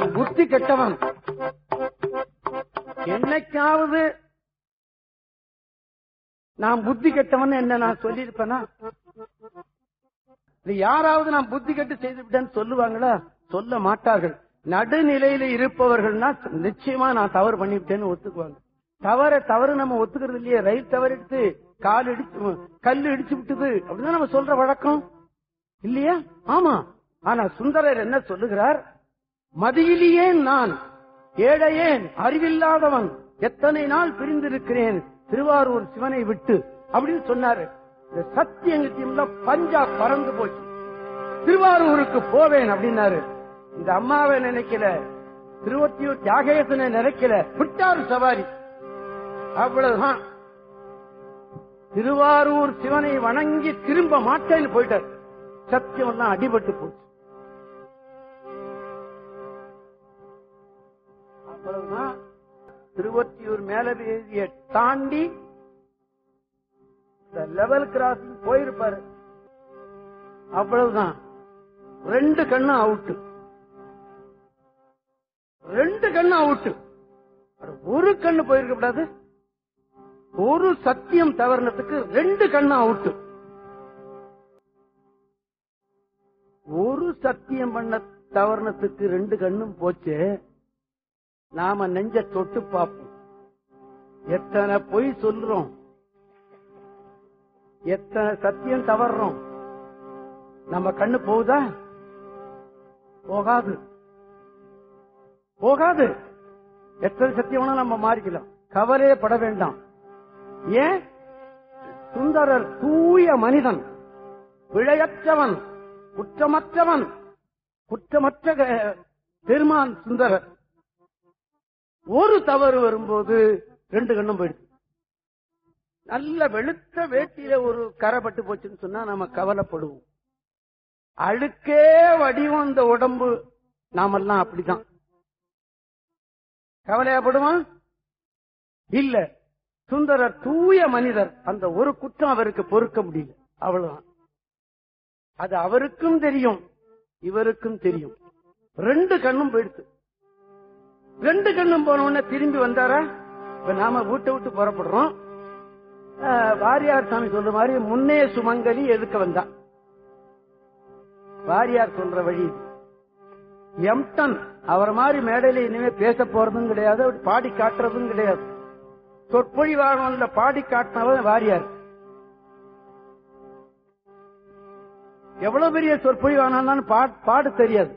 நான் புத்தி கெட்டவன் என்னைக்காவது நான் புத்தி கெட்டவன் என்ன நான் சொல்லியிருப்பேனா இது யாராவது நான் புத்தி கெட்டு செய்து விட்டேன்னு சொல்லுவாங்களா சொல்ல மாட்டார்கள் நடுநிலையில இருப்பவர்கள்னா நிச்சயமா நான் தவறு பண்ணிவிட்டேன்னு ஒத்துக்குவாங்க தவற தவறு நம்ம ஒத்துக்கிறது இல்லையே ரயில் தவறிடுத்து கால் இடிச்சு கல் இடிச்சு விட்டது அப்படிதான் நம்ம சொல்ற வழக்கம் இல்லையா ஆமா ஆனா சுந்தரர் என்ன சொல்லுகிறார் மதியிலேயே நான் ஏழையேன் அறிவில்லாதவன் எத்தனை நாள் பிரிந்திருக்கிறேன் திருவாரூர் சிவனை விட்டு அப்படின்னு சொன்னாரு இந்த சத்தியங்கத்தியம்ல பஞ்சா பறந்து போச்சு திருவாரூருக்கு போவேன் அப்படின்னாரு இந்த அம்மாவை நினைக்கல திருவத்தியூர் தியாகேசனை நினைக்கல விட்டாரு சவாரி அவ்வளவுதான் திருவாரூர் சிவனை வணங்கி திரும்ப மாட்டேன்னு போயிட்டார் சத்தியம் எல்லாம் அடிபட்டு போச்சு அவ்வளவுதான் திருவொற்றியூர் மேலவேதிய தாண்டி லெவல் கிராசிங் போயிருப்பாரு அவ்வளவுதான் ரெண்டு கண்ணும் அவுட்டு ரெண்டு கண்ணும் அவுட்டு ஒரு கண்ணு போயிருக்க கூடாது ஒரு சத்தியம் தவறுனதுக்கு ரெண்டு கண்ணும் அவுட்டு ஒரு சத்தியம் பண்ண தவறுனத்துக்கு ரெண்டு கண்ணும் போச்சு நாம நெஞ்ச தொட்டு பார்ப்போம் எத்தனை பொய் சொல்றோம் எத்தனை சத்தியம் தவறுறோம் நம்ம கண்ணு போகுதா போகாது போகாது எத்தனை சத்தியம் வேணா நம்ம மாறிக்கலாம் கவலையே பட வேண்டாம் ஏன் சுந்தரர் தூய மனிதன் பிழையற்றவன் குற்றமற்றவன் குற்றமற்ற க- பெருமான் சுந்தரர் ஒரு தவறு வரும்போது ரெண்டு கண்ணும் போயிடுச்சு நல்ல வெளுத்த வேட்டியில ஒரு கரை பட்டு போச்சுன்னு சொன்னா நம்ம கவலைப்படுவோம் அழுக்கே வடிவம் இந்த உடம்பு நாமெல்லாம் அப்படிதான் கவலையாப்படுவான் இல்ல சுந்தரர் தூய மனிதர் அந்த ஒரு குற்றம் அவருக்கு பொறுக்க முடியல அவ்வளவுதான் அது அவருக்கும் தெரியும் இவருக்கும் தெரியும் ரெண்டு கண்ணும் போயிடுச்சு ரெண்டு கண்ணும் போன உடனே திரும்பி வந்தாரா இப்ப நாம வீட்டை விட்டு புறப்படுறோம் ஆஹ், வாரியார் சாமி சொல்ற மாதிரி முன்னே சுமங்கலி எதுக்க வந்தா வாரியார் சொல்ற வழி இது. எம்டன் அவர் மாதிரி மேடையில இனிமே பேச போறதும் கிடையாது அவர் பாடி காட்டுறதும் கிடையாது சொற்பொழிவாளன்ல பாடி காட்டினவன் வாரியார் எவ்வளவு பெரிய சொற்பொழிவானாலும் பாட தெரியாது